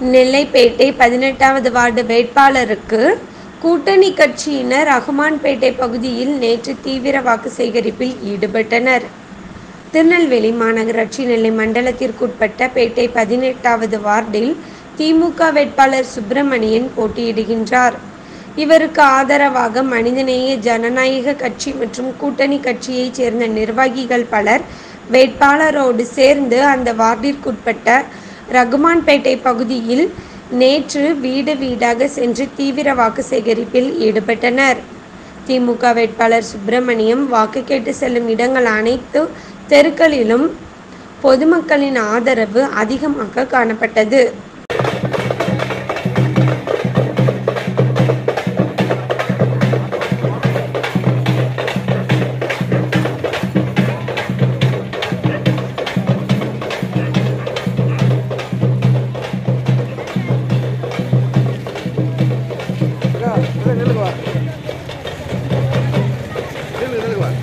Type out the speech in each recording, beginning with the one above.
நெல்லைப்பேட்டை பதினெட்டாவது வார்டு வேட்பாளருக்கு கூட்டணி கட்சியினர் ரகுமான்பேட்டை பகுதியில் நேற்று தீவிர வாக்கு சேகரிப்பில் ஈடுபட்டனர் திருநெல்வேலி மாநகராட்சி நெல்லை மண்டலத்திற்குட்பட்ட பேட்டை பதினெட்டாவது வார்டில் திமுக வேட்பாளர் சுப்பிரமணியன் போட்டியிடுகின்றார் இவருக்கு ஆதரவாக மனிதநேய ஜனநாயக கட்சி மற்றும் கூட்டணி கட்சியைச் சேர்ந்த நிர்வாகிகள் பலர் வேட்பாளரோடு சேர்ந்து அந்த வார்டிற்குட்பட்ட ரகுமான்பேட்டை பகுதியில் நேற்று வீடு வீடாக சென்று தீவிர வாக்கு சேகரிப்பில் ஈடுபட்டனர் திமுக வேட்பாளர் சுப்பிரமணியம் வாக்கு கேட்டு செல்லும் இடங்கள் அனைத்து தெருக்களிலும் பொதுமக்களின் ஆதரவு அதிகமாக காணப்பட்டது அக்கா, இல்ல, நில்லுங்க வா. நில்லு, நில்லுங்க வா.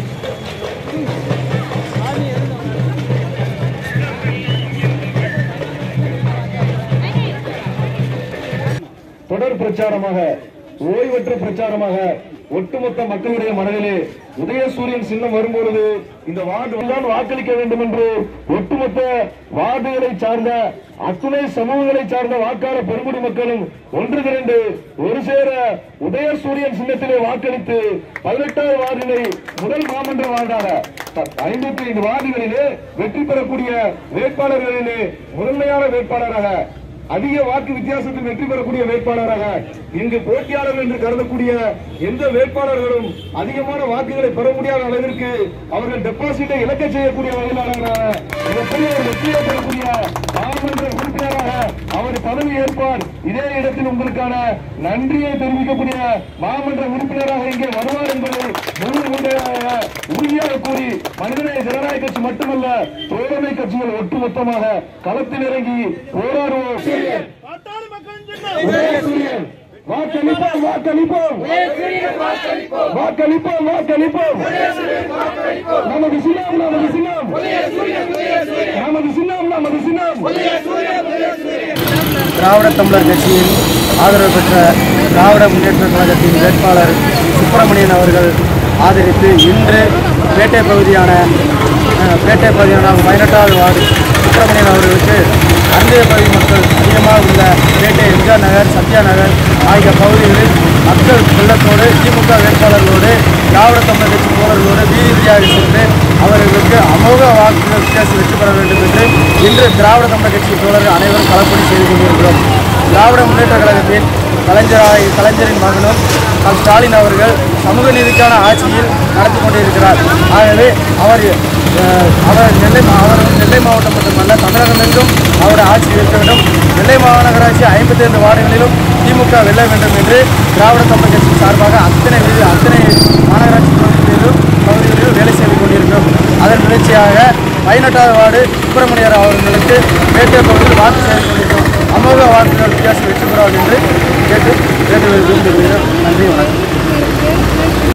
தொடர் பிரச்சாரமாக ஓய்வற்ற பிரச்சாரமாக ஒட்டுமொத்த மக்களுடைய மனதிலே உதயசூரியன் சின்னம் வரும்பொழுது இந்த வார்டு தான் வாக்களிக்க வேண்டும் என்று ஒட்டுமொத்த வார்டுகளை சார்ந்த அத்துணை சமூகங்களை சார்ந்த வாக்காளர் பெருங்குடி மக்களும் ஒன்று திரண்டு ஒரு சேர உதயசூரியன் சின்னத்திலே வாக்களித்து பதினெட்டாவது வார்டினை முதல் மாமன்ற வார்டாக ஐம்பத்தி ஐந்து வார்டுகளிலே வெற்றி பெறக்கூடிய வேட்பாளர்களிலே முதன்மையான வேட்பாளராக அதிக வாக்கு வித்தியாசத்தில் வெற்றி பெறக்கூடிய வேட்பாளராக இங்கு போட்டியாளர் என்று கருதக்கூடிய எந்த வேட்பாளர்களும் அதிகமான வாக்குகளை பெற முடியாத அளவிற்கு அவர்கள் டெபாசிட்டை இழக்க செய்யக்கூடிய வகையிலான மிகப்பெரிய ஒரு வெற்றியை பெறக்கூடிய நாடாளுமன்ற உறுப்பினராக அவர் பதவி ஏற்பார் இதே இடத்தில் உங்களுக்கான நன்றியை தெரிவிக்கக்கூடிய மாமன்ற உறுப்பினராக இங்கே வருவார் என்பதை முழு உறுதியாக உறுதியாக கூறி மனிதநேய ஜனநாயக கட்சி மட்டுமல்ல தோழமை கட்சிகள் ஒட்டுமொத்தமாக களத்தில் இறங்கி போராடுவோம் உதயசூரியன். வாக்களிப்போம் வாக்களிப்போம் வாக்களிப்போம் வாக்களிப்போம் நமது சின்னம் நமது சின்னம் நமது சின்னம் நமது சின்னம் திராவிட தமிழர் கட்சியின் ஆதரவு பெற்ற திராவிட முன்னேற்ற கழகத்தின் வேட்பாளர் சுப்பிரமணியன் அவர்கள் ஆதரித்து இன்று பேட்டை பகுதியான அஹ், பேட்டை பகுதியான பதினெட்டாவது வார்டு சுப்பிரமணியன் அவர்களுக்கு அன்றைய பகுதி மக்கள் அதிகமாக உள்ள பேட்டை எம்ஜிஆர் நகர் சத்யா நகர் ஆகிய பகுதிகளில் மக்கள் வெள்ளத்தோடு திமுக வேட்பாளர்களோடு திராவிட தமிழர் கட்சி தோழர்களோடு வீதி வீதியாக சென்று அவர்களுக்கு அமோக வாக்குகள் வித்தியாசம் வெற்றி பெற வேண்டும் என்று இன்று திராவிட தமிழர் கட்சி தோழர்கள் அனைவரும் களப்பணி செய்து கொண்டிருக்கிறோம் திராவிட முன்னேற்ற கழகத்தின் கலைஞராக கலைஞரின் மகனும் கல் ஸ்டாலின் அவர்கள் சமூக நீதிக்கான ஆட்சியில் நடத்தி கொண்டிருக்கிறார் ஆகவே அவர் அஹ், அவர் நெல்லை மா- அவர் நெல்லை மாவட்டம் மட்டுமல்ல தமிழகமெங்கும் அவருடைய ஆட்சி இருக்க வேண்டும் நெல்லை மாநகராட்சி ஐம்பத்தைந்து வார்டுகளிலும் திமுக வெல்ல வேண்டும் என்று திராவிட தமிழ் கட்சி சார்பாக அத்தனை வீதி- அத்தனை மாநகராட்சி பகுதிகளிலும் பகுதிகளிலும் வேலை செய்து கொண்டிருக்கிறோம் அதன் நிகழ்ச்சியாக பதினெட்டாவது வார்டு சுப்பிரமணியர் அவர்களுக்கு பேட்டை பகுதியில் வாக்கு செய்து கொண்டிருக்கிறோம் அமோக வாக்குகள் வித்தியாசம் வெற்றி பெறுவார் என்று கேட்டு கேட்டு விரும்புகிறேன் நன்றி வணக்கம்